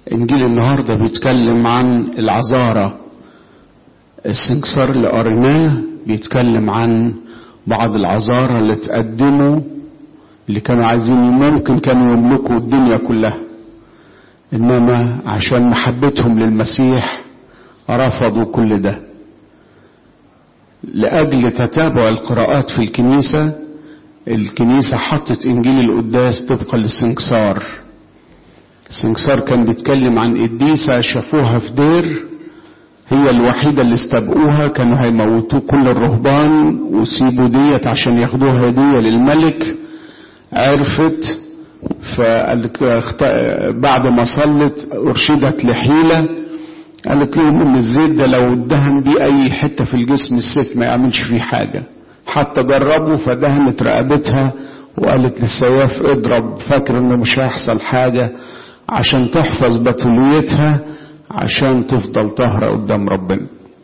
انجيل النهارده بيتكلم عن العذارى السنكسار اللي قريناه بيتكلم عن بعض العذارى اللي تقدموا اللي كانوا عايزين ممكن كانوا يملكوا الدنيا كلها انما عشان محبتهم للمسيح رفضوا كل ده لاجل تتابع القراءات في الكنيسه الكنيسه حطت انجيل القداس طبقا للسنكسار السنكسار كان بيتكلم عن قديسه شافوها في دير هي الوحيدة اللي استبقوها كانوا هيموتوا كل الرهبان وسيبوا ديت عشان ياخدوها هدية للملك عرفت فقالت بعد ما صلت ارشدت لحيلة قالت لهم ان الزيت ده لو ادهن بيه اي حتة في الجسم الست ما يعملش فيه حاجة حتى جربوا فدهنت رقبتها وقالت للسياف اضرب فاكر انه مش هيحصل حاجة عشان تحفظ بتوليتها عشان تفضل طاهرة قدام ربنا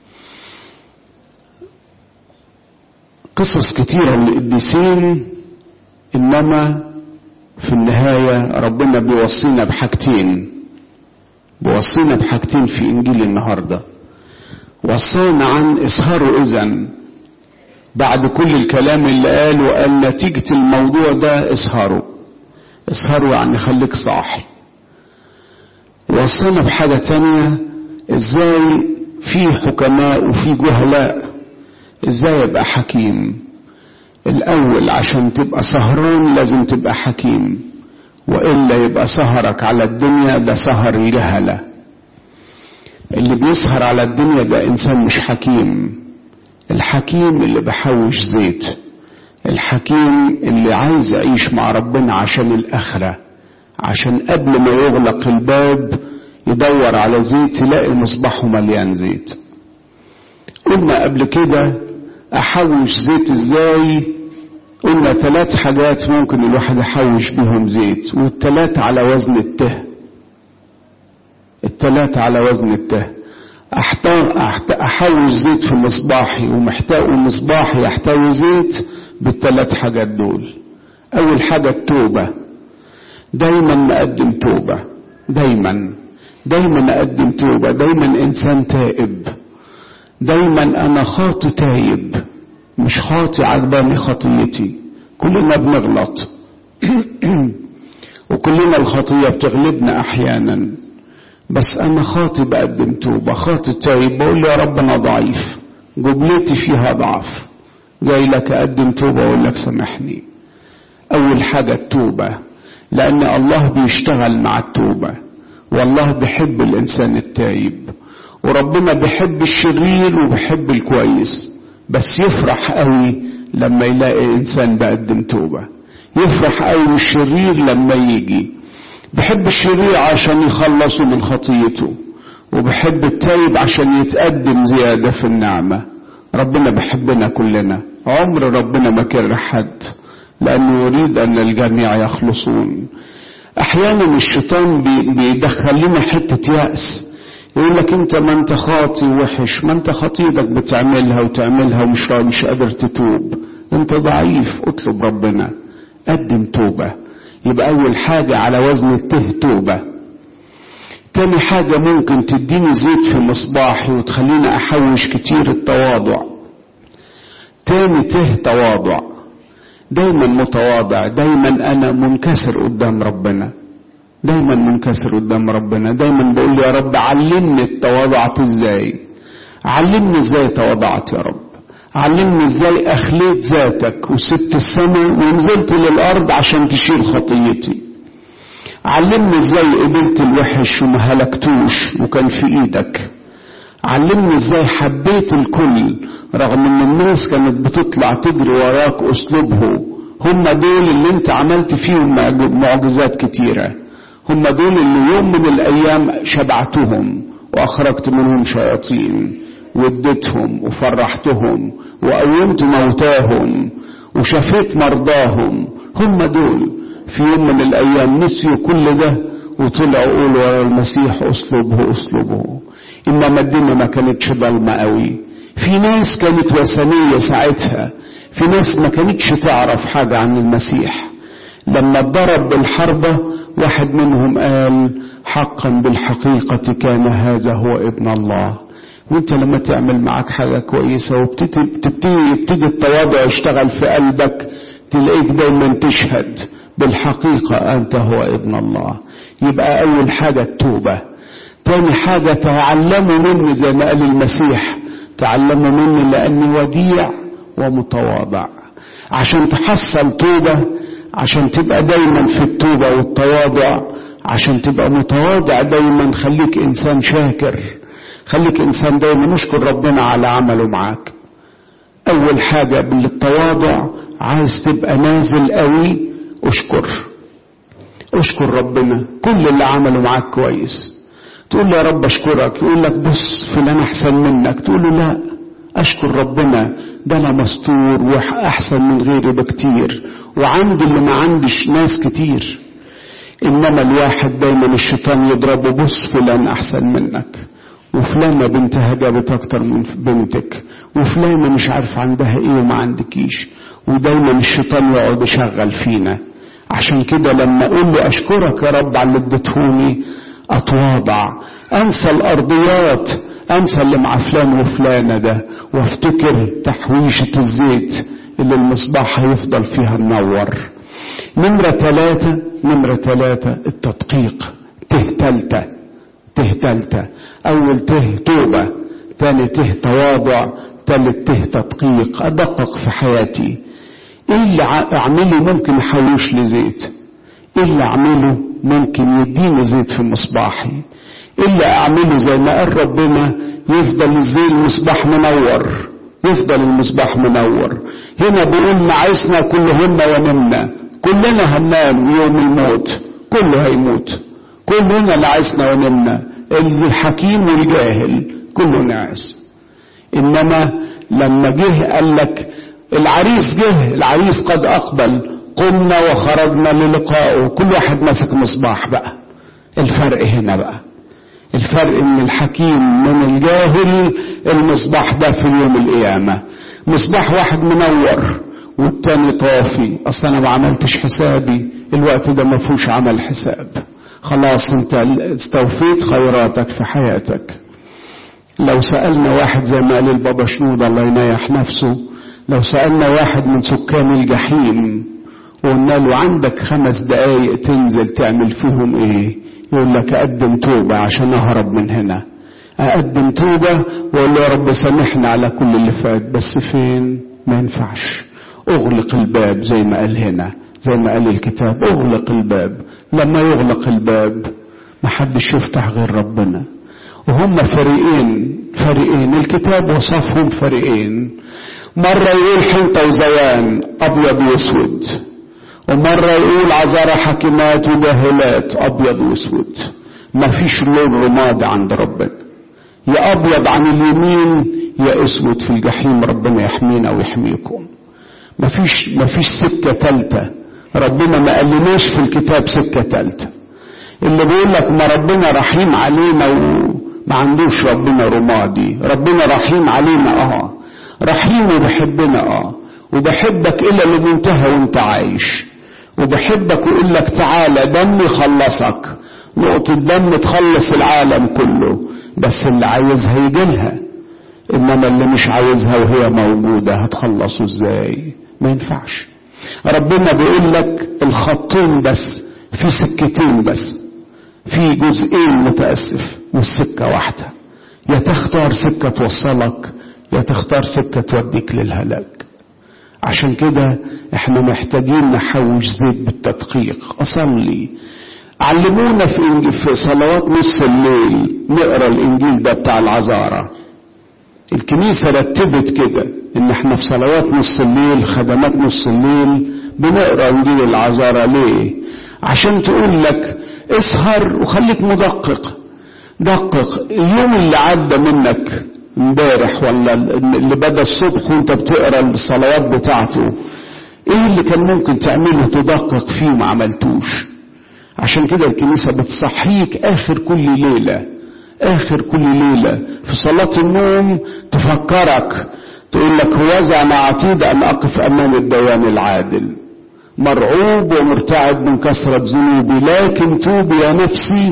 قصص كتيرة للقديسين إنما في النهاية ربنا بيوصينا بحاجتين بيوصينا بحاجتين في إنجيل النهاردة وصانا عن إسهاروا إذن بعد كل الكلام اللي قاله قال نتيجة الموضوع ده اسهروا اسهروا يعني خليك صاحي وصانا بحاجة تانية ازاي في حكماء وفي جهلاء ازاي ابقى حكيم الاول عشان تبقى سهران لازم تبقى حكيم والا يبقى سهرك على الدنيا ده سهر الجهلة اللي بيسهر على الدنيا ده انسان مش حكيم الحكيم اللي بحوش زيت الحكيم اللي عايز يعيش مع ربنا عشان الاخره عشان قبل ما يغلق الباب يدور على زيت يلاقي مصباحه مليان زيت قلنا قبل كده احوش زيت ازاي قلنا ثلاث حاجات ممكن الواحد يحوش بيهم زيت والثلاث على وزن الته الثلاث على وزن الته احوش زيت في مصباحي ومحتاج مصباحي يحتوي زيت بالثلاث حاجات دول اول حاجه التوبه دايما نقدم توبة دايما دايما نقدم توبة دايما انسان تائب دايما انا خاطي تايب مش خاطي عجباني خطيتي كلنا بنغلط وكلنا الخطية بتغلبنا احيانا بس انا خاطي بقدم توبة خاطي تايب بقول يا رب انا ضعيف جبلتي فيها ضعف جاي لك اقدم توبة واقول لك سامحني اول حاجة التوبة لأن الله بيشتغل مع التوبة والله بيحب الإنسان التايب وربنا بيحب الشرير وبيحب الكويس بس يفرح قوي لما يلاقي إنسان بقدم توبة يفرح قوي الشرير لما يجي بيحب الشرير عشان يخلصه من خطيته وبيحب التايب عشان يتقدم زيادة في النعمة ربنا بيحبنا كلنا عمر ربنا ما كره حد لأنه يريد أن الجميع يخلصون أحيانا الشيطان بيدخل لنا حتة يأس يقول لك أنت ما أنت خاطي وحش ما أنت خطيتك بتعملها وتعملها ومش مش قادر تتوب أنت ضعيف اطلب ربنا قدم توبة يبقى أول حاجة على وزن الته توبة تاني حاجة ممكن تديني زيت في مصباحي وتخليني أحوش كتير التواضع تاني ته تواضع دايما متواضع دايما انا منكسر قدام ربنا دايما منكسر قدام ربنا دايما بقول يا رب علمني التواضعت ازاي علمني ازاي تواضعت يا رب علمني ازاي اخليت ذاتك وسبت السماء ونزلت للارض عشان تشيل خطيتي علمني ازاي قبلت الوحش وما هلكتوش وكان في ايدك علمني ازاي حبيت الكل رغم ان الناس كانت بتطلع تجري وراك اسلوبه هم دول اللي انت عملت فيهم معجزات كتيرة هم دول اللي يوم من الايام شبعتهم واخرجت منهم شياطين واديتهم وفرحتهم وقومت موتاهم وشفيت مرضاهم هم دول في يوم من الايام نسيوا كل ده وطلعوا قولوا ورا المسيح اسلوبه اسلوبه انما الدنيا ما كانتش ضلمه قوي في ناس كانت وثنيه ساعتها في ناس ما كانتش تعرف حاجه عن المسيح لما اتضرب بالحربه واحد منهم قال حقا بالحقيقة كان هذا هو ابن الله وانت لما تعمل معك حاجة كويسة وبتبتدي يبتدي التواضع يشتغل في قلبك تلاقيك دايما تشهد بالحقيقة أنت هو ابن الله يبقى أول حاجة التوبة تاني حاجة تعلموا مني زي ما قال المسيح تعلموا مني لأني وديع ومتواضع عشان تحصل توبة عشان تبقى دايما في التوبة والتواضع عشان تبقى متواضع دايما خليك إنسان شاكر خليك إنسان دايما نشكر ربنا على عمله معاك أول حاجة بالتواضع عايز تبقى نازل قوي اشكر اشكر ربنا كل اللي عمله معاك كويس تقول له يا رب اشكرك يقول لك بص فلان احسن منك تقول له لا اشكر ربنا ده انا مستور واحسن من غيري بكتير وعندي اللي ما عندش ناس كتير انما الواحد دايما الشيطان يضربه بص فلان احسن منك وفلانة بنتها جابت اكتر من بنتك وفلانة مش عارف عندها ايه وما عندكيش ودايما الشيطان يقعد يشغل فينا عشان كده لما اقول له اشكرك يا رب على اللي اديتهوني اتواضع انسى الارضيات انسى اللي مع فلان وفلانة ده وافتكر تحويشة الزيت اللي المصباح هيفضل فيها منور نمرة ثلاثة نمرة ثلاثة التدقيق ته تالتة ته تالتة أول ته توبة تاني ته تواضع تالت ته تدقيق أدقق في حياتي إيه اللي أعمله ممكن يحوش لي زيت إيه اللي أعمله ممكن يديني زيت في مصباحي إيه اللي أعمله زي ما قال ربنا يفضل زي المصباح منور يفضل المصباح منور هنا بيقول نعسنا كلهن ونمنا كلنا هننام يوم الموت كله هيموت كلنا نعسنا ونمنا الحكيم والجاهل كله ناعس انما لما جه قال لك العريس جه العريس قد اقبل قمنا وخرجنا للقائه كل واحد ماسك مصباح بقى الفرق هنا بقى الفرق من الحكيم من الجاهل المصباح ده في يوم القيامة مصباح واحد منور والتاني طافي اصل انا ما عملتش حسابي الوقت ده ما فيهوش عمل حساب خلاص انت استوفيت خيراتك في حياتك لو سألنا واحد زي ما قال البابا شنود الله ينيح نفسه لو سألنا واحد من سكان الجحيم وقلنا له عندك خمس دقايق تنزل تعمل فيهم ايه يقول لك اقدم توبة عشان اهرب من هنا اقدم توبة واقول له يا رب سامحنا على كل اللي فات بس فين ما ينفعش اغلق الباب زي ما قال هنا زي ما قال الكتاب اغلق الباب لما يغلق الباب محدش يفتح غير ربنا وهم فريقين فريقين الكتاب وصفهم فريقين مرة يقول حنطة وزوان أبيض وأسود ومرة يقول عذارى حكيمات وجاهلات أبيض وأسود ما فيش لون رمادي عند ربنا يا أبيض عن اليمين يا أسود في الجحيم ربنا يحمينا ويحميكم ما فيش ما فيش سكة تالتة ربنا ما قالناش في الكتاب سكة تالتة اللي بيقول لك ما ربنا رحيم علينا وما عندوش ربنا رمادي ربنا رحيم علينا اه رحيم وبحبنا اه وبحبك الا لمنتهى وانت عايش وبحبك ويقول لك تعالى دمي خلصك نقطة دم تخلص العالم كله بس اللي عايزها يجيلها انما اللي مش عايزها وهي موجودة هتخلصه ازاي ما ينفعش ربنا بيقول لك الخطين بس في سكتين بس في جزئين متأسف والسكة واحدة يا تختار سكة توصلك يا تختار سكة توديك للهلاك عشان كده احنا محتاجين نحوش زيت بالتدقيق اصلي علمونا في في صلوات نص الليل نقرا الانجيل ده بتاع العذاره الكنيسه رتبت كده ان احنا في صلوات نص الليل خدمات نص الليل بنقرا انجيل العذاره ليه عشان تقول لك اسهر وخليك مدقق دقق اليوم اللي عدى منك امبارح ولا اللي بدا الصبح وانت بتقرا الصلوات بتاعته ايه اللي كان ممكن تعمله تدقق فيه وما عملتوش عشان كده الكنيسة بتصحيك آخر كل ليلة آخر كل ليلة في صلاة النوم تفكرك تقول لك هوذا أنا عتيد أن أقف أمام الديان العادل مرعوب ومرتعب من كثرة ذنوبي لكن توب يا نفسي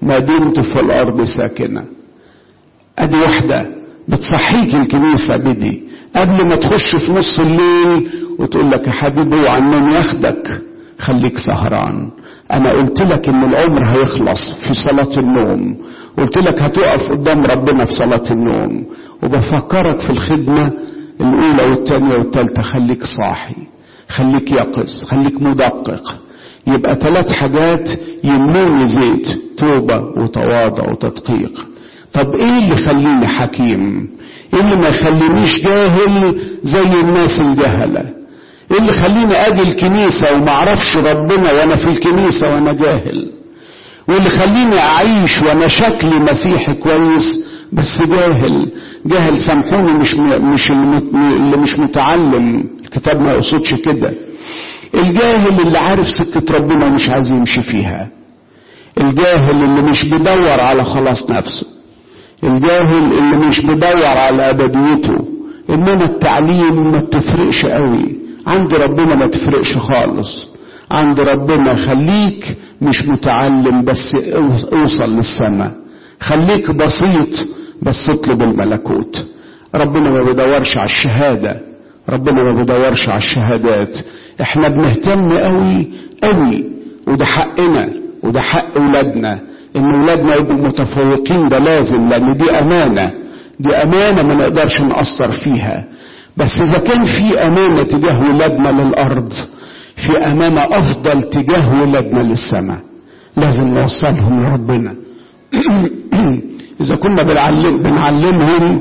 ما دمت في الأرض ساكنة أدي واحدة بتصحيك الكنيسة بدي قبل ما تخش في نص الليل وتقول لك يا حبيبي اوعى النوم ياخدك خليك سهران انا قلت لك ان العمر هيخلص في صلاة النوم قلت لك هتقف قدام ربنا في صلاة النوم وبفكرك في الخدمة الاولى والثانية والثالثة خليك صاحي خليك يقظ خليك مدقق يبقى ثلاث حاجات يملوني زيت توبة وتواضع وتدقيق طب ايه اللي يخليني حكيم ايه اللي ما يخلينيش جاهل زي الناس الجهله ايه اللي خليني اجي الكنيسة وما اعرفش ربنا وانا في الكنيسة وانا جاهل واللي خليني اعيش وانا شكلي مسيحي كويس بس جاهل جاهل سامحوني مش مش اللي مش متعلم الكتاب ما يقصدش كده الجاهل اللي عارف سكة ربنا ومش عايز يمشي فيها الجاهل اللي مش بيدور على خلاص نفسه الجاهل اللي مش بيدور على ابديته انما التعليم ما بتفرقش قوي عند ربنا ما تفرقش خالص عند ربنا خليك مش متعلم بس اوصل للسماء خليك بسيط بس اطلب الملكوت ربنا ما بيدورش على الشهادة ربنا ما بيدورش على الشهادات احنا بنهتم قوي قوي وده حقنا وده حق ولادنا ان ولادنا يبقوا متفوقين ده لازم لان دي امانة دي امانة ما نقدرش نأثر فيها بس إذا كان في أمانة تجاه ولادنا للأرض في أمانة أفضل تجاه ولادنا للسماء لازم نوصلهم لربنا إذا كنا بنعلم بنعلمهم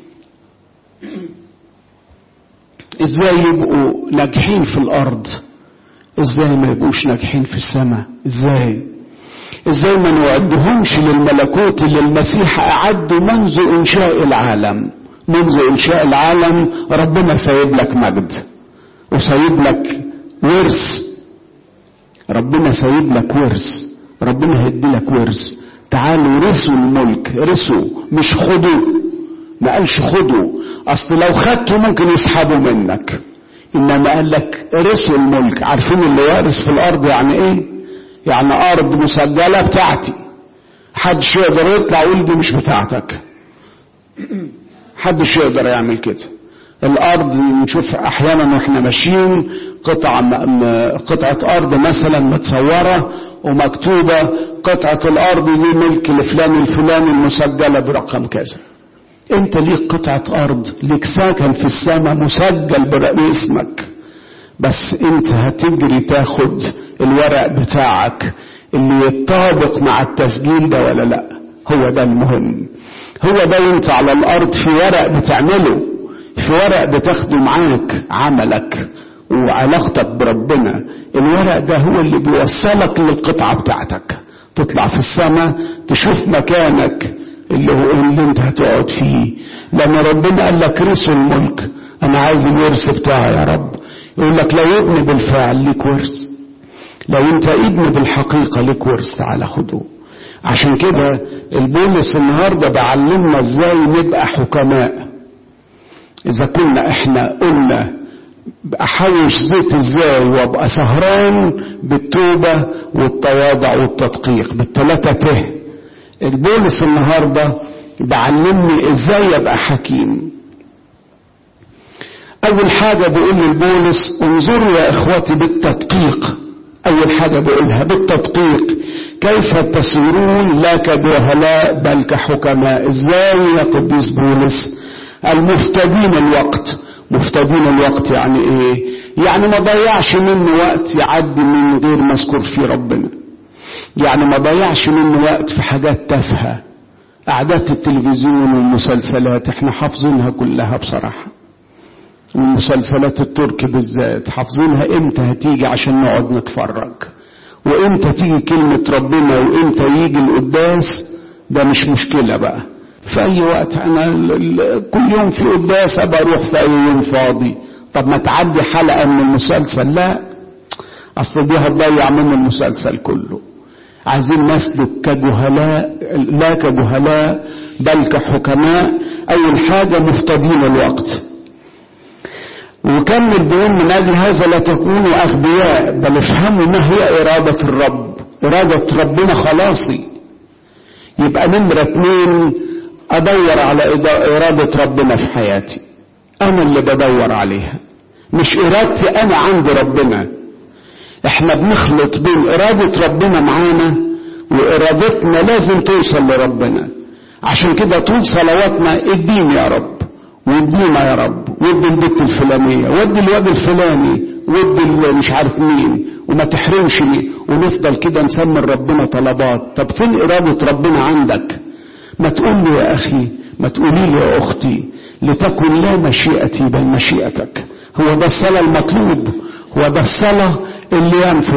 إزاي يبقوا ناجحين في الأرض إزاي ما يبقوش ناجحين في السماء إزاي إزاي ما نوعدهمش للملكوت اللي المسيح أعده منذ إنشاء العالم منذ إنشاء العالم ربنا سايب لك مجد وسايب لك ورث ربنا سايب لك ورث ربنا هيدي لك ورث تعالوا رثوا الملك رثوا مش خدوا ما قالش خدوا اصل لو خدته ممكن يسحبوا منك انما قال لك رثوا الملك عارفين اللي وارث في الارض يعني ايه يعني ارض مسجله بتاعتي حدش يقدر يطلع ويقول دي مش بتاعتك حدش يقدر يعمل كده الارض نشوف احيانا واحنا ماشيين قطعه قطعه ارض مثلا متصوره ومكتوبه قطعه الارض دي ملك لفلان الفلاني المسجله برقم كذا انت ليك قطعه ارض ليك ساكن في السماء مسجل باسمك بس انت هتجري تاخد الورق بتاعك اللي يتطابق مع التسجيل ده ولا لا هو ده المهم هو ده انت على الارض في ورق بتعمله في ورق بتاخده معاك عملك وعلاقتك بربنا الورق ده هو اللي بيوصلك للقطعة بتاعتك تطلع في السماء تشوف مكانك اللي هو اللي انت هتقعد فيه لان ربنا قال لك رثوا الملك انا عايز الورث بتاعي يا رب يقول لك لو ابن بالفعل ليك ورث لو انت ابن بالحقيقة ليك ورث تعالى خده عشان كده البولس النهاردة بعلمنا ازاي نبقى حكماء اذا كنا احنا قلنا احوش زيت ازاي وابقى سهران بالتوبة والتواضع والتدقيق بالتلاتة ته البولس النهاردة بعلمني ازاي ابقى حكيم اول حاجة بيقول للبولس انظروا يا اخواتي بالتدقيق اول حاجة بيقولها بالتدقيق كيف تسيرون لا كجهلاء بل كحكماء ازاي يا قديس بولس المفتدين الوقت مفتدين الوقت يعني ايه يعني ما ضيعش منه وقت يعدي من غير مذكور في ربنا يعني ما ضيعش منه وقت في حاجات تافهة أعداد التلفزيون والمسلسلات احنا حافظينها كلها بصراحة والمسلسلات التركي بالذات حافظينها امتى هتيجي عشان نقعد نتفرج وامتى تيجي كلمة ربنا وامتى يجي القداس ده مش مشكلة بقى في اي وقت انا كل يوم في قداس ابقى اروح في اي يوم فاضي طب ما تعدي حلقة من المسلسل لا اصل دي هتضيع من المسلسل كله عايزين نسلك كجهلاء لا كجهلاء بل كحكماء اول حاجة مفتدين الوقت وكمل بيقول من اجل هذا لا تكونوا اغبياء بل افهموا ما هي اراده الرب اراده ربنا خلاصي يبقى نمرة اتنين ادور على ارادة ربنا في حياتي انا اللي بدور عليها مش ارادتي انا عند ربنا احنا بنخلط بين ارادة ربنا معانا وارادتنا لازم توصل لربنا عشان كده طول صلواتنا اديني يا رب وادينا يا رب وادي البت الفلانية وادي الواد الفلاني وادي مش عارف مين وما تحرمش مين ونفضل كده نسمي ربنا طلبات طب فين ارادة ربنا عندك ما تقول لي يا اخي ما تقولي لي يا اختي لتكن لا مشيئتي بل مشيئتك هو ده الصلاة المطلوب هو ده الصلاة اللي ينفع